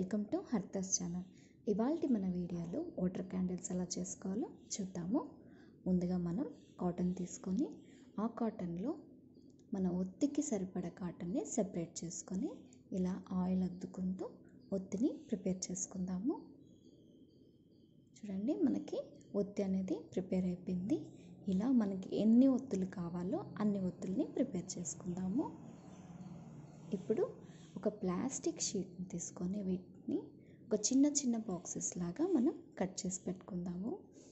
welcome to హర్తస్ channel ఇవాళ మన వీడియోలో వాటర్ క్యాండిల్స్ ఎలా చేసుకోవాలో చూద్దాము ముందుగా మనం కాటన్ తీసుకొని ఆ కాటన్లో మన ఒత్తికి సరిపడ కాటన్ని సెపరేట్ చేసుకొని ఇలా ఆయిల్ అద్దుకుంటూ ఒత్తిని ప్రిపేర్ చేసుకుందాము చూడండి మనకి ఒత్తి అనేది ప్రిపేర్ అయిపోయింది ఇలా మనకి ఎన్ని ఒత్తులు కావాలో అన్ని ఒత్తుల్ని ప్రిపేర్ చేసుకుందాము ఇప్పుడు ఒక ప్లాస్టిక్ షీట్ని తీసుకొని వీటిని ఒక చిన్న చిన్న బాక్సెస్ లాగా మనం కట్ చేసి పెట్టుకుందాము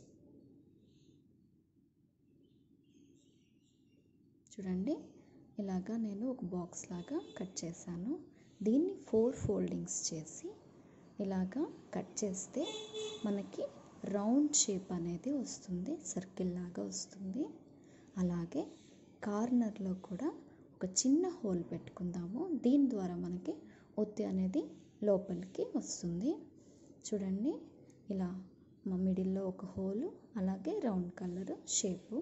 చూడండి ఇలాగా నేను ఒక బాక్స్ లాగా కట్ చేశాను దీన్ని ఫోర్ ఫోల్డింగ్స్ చేసి ఇలాగా కట్ చేస్తే మనకి రౌండ్ షేప్ అనేది వస్తుంది సర్కిల్ లాగా వస్తుంది అలాగే కార్నర్లో కూడా ఒక చిన్న హోల్ పెట్టుకుందాము దీని ద్వారా మనకి ఒత్తి అనేది లోపలికి వస్తుంది చూడండి ఇలా మా మిడిల్లో ఒక హోలు అలాగే రౌండ్ కలర్ షేపు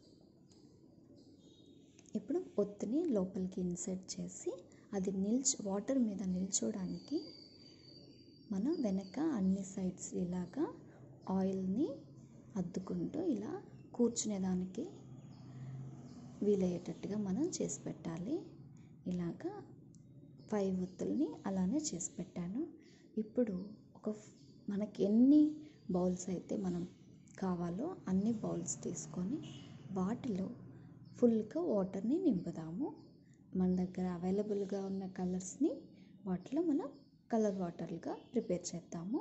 ఇప్పుడు ఒత్తిని లోపలికి ఇన్సర్ట్ చేసి అది నిల్చ్ వాటర్ మీద నిల్చోడానికి మనం వెనక అన్ని సైడ్స్ ఇలాగా ఆయిల్ని అద్దుకుంటూ ఇలా కూర్చునేదానికి వీలయ్యేటట్టుగా మనం చేసి పెట్టాలి ఇలాగా ఫైవ్ ఒత్తుల్ని అలానే చేసి పెట్టాను ఇప్పుడు ఒక మనకి ఎన్ని బౌల్స్ అయితే మనం కావాలో అన్ని బౌల్స్ తీసుకొని వాటిలో ఫుల్గా వాటర్ని నింపుదాము మన దగ్గర అవైలబుల్గా ఉన్న కలర్స్ని వాటిలో మనం కలర్ వాటర్లుగా ప్రిపేర్ చేద్దాము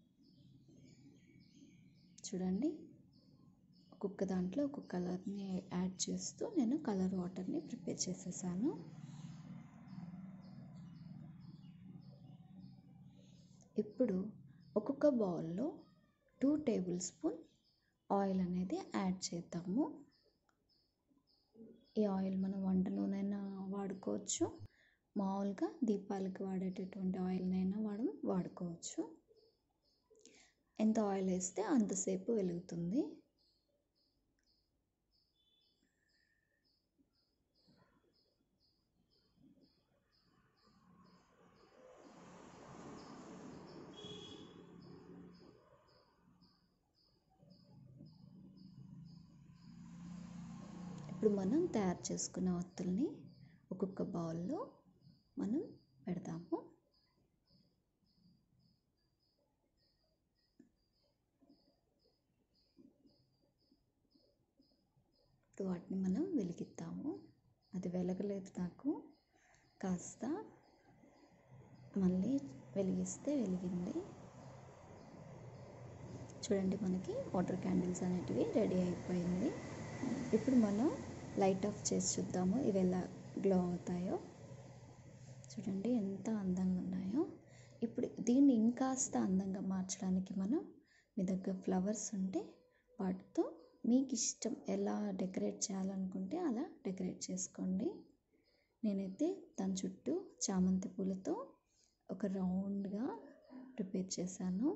చూడండి ఒక్కొక్క దాంట్లో ఒక్కొక్క కలర్ని యాడ్ చేస్తూ నేను కలర్ వాటర్ని ప్రిపేర్ చేసేసాను ఇప్పుడు ఒక్కొక్క బౌల్లో టూ టేబుల్ స్పూన్ ఆయిల్ అనేది యాడ్ చేద్దాము ఈ ఆయిల్ మనం వంట నూనెైనా వాడుకోవచ్చు మామూలుగా దీపాలకి వాడేటటువంటి ఆయిల్నైనా వాడం వాడుకోవచ్చు ఎంత ఆయిల్ వేస్తే అంతసేపు వెలుగుతుంది ఇప్పుడు మనం తయారు చేసుకున్న ఒత్తుల్ని ఒక్కొక్క బౌల్లో మనం పెడదాము ఇప్పుడు వాటిని మనం వెలిగిద్దాము అది వెలగలేదు నాకు కాస్త మళ్ళీ వెలిగిస్తే వెలిగింది చూడండి మనకి వాటర్ క్యాండిల్స్ అనేటివి రెడీ అయిపోయింది ఇప్పుడు మనం లైట్ ఆఫ్ చేసి చూద్దాము ఇవి ఎలా గ్లో అవుతాయో చూడండి ఎంత అందంగా ఉన్నాయో ఇప్పుడు దీన్ని ఇంకాస్త అందంగా మార్చడానికి మనం మీ దగ్గర ఫ్లవర్స్ ఉంటే వాటితో మీకు ఇష్టం ఎలా డెకరేట్ చేయాలనుకుంటే అలా డెకరేట్ చేసుకోండి నేనైతే దాని చుట్టూ చామంతి పూలతో ఒక రౌండ్గా ప్రిపేర్ చేశాను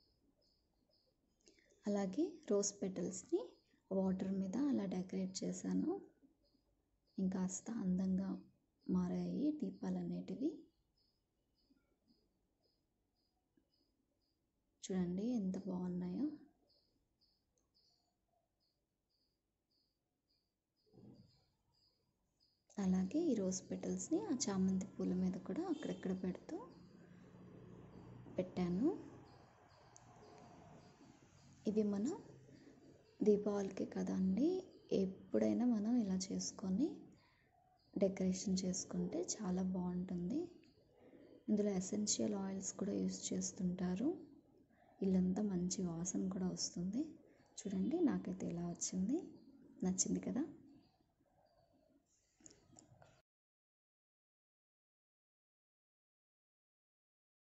అలాగే రోజ్ పెటల్స్ని వాటర్ మీద అలా డెకరేట్ చేశాను ఇంకాస్త అందంగా మారాయి దీపాలు అనేటివి చూడండి ఎంత బాగున్నాయో అలాగే ఈ రోజ్ పెటల్స్ని ఆ చామంతి పూల మీద కూడా అక్కడక్కడ పెడుతూ పెట్టాను ఇవి మనం దీపావళికి కదండి ఎప్పుడైనా మనం ఇలా చేసుకొని డెకరేషన్ చేసుకుంటే చాలా బాగుంటుంది ఇందులో ఎసెన్షియల్ ఆయిల్స్ కూడా యూస్ చేస్తుంటారు ఇల్లంతా మంచి వాసన కూడా వస్తుంది చూడండి నాకైతే ఇలా వచ్చింది నచ్చింది కదా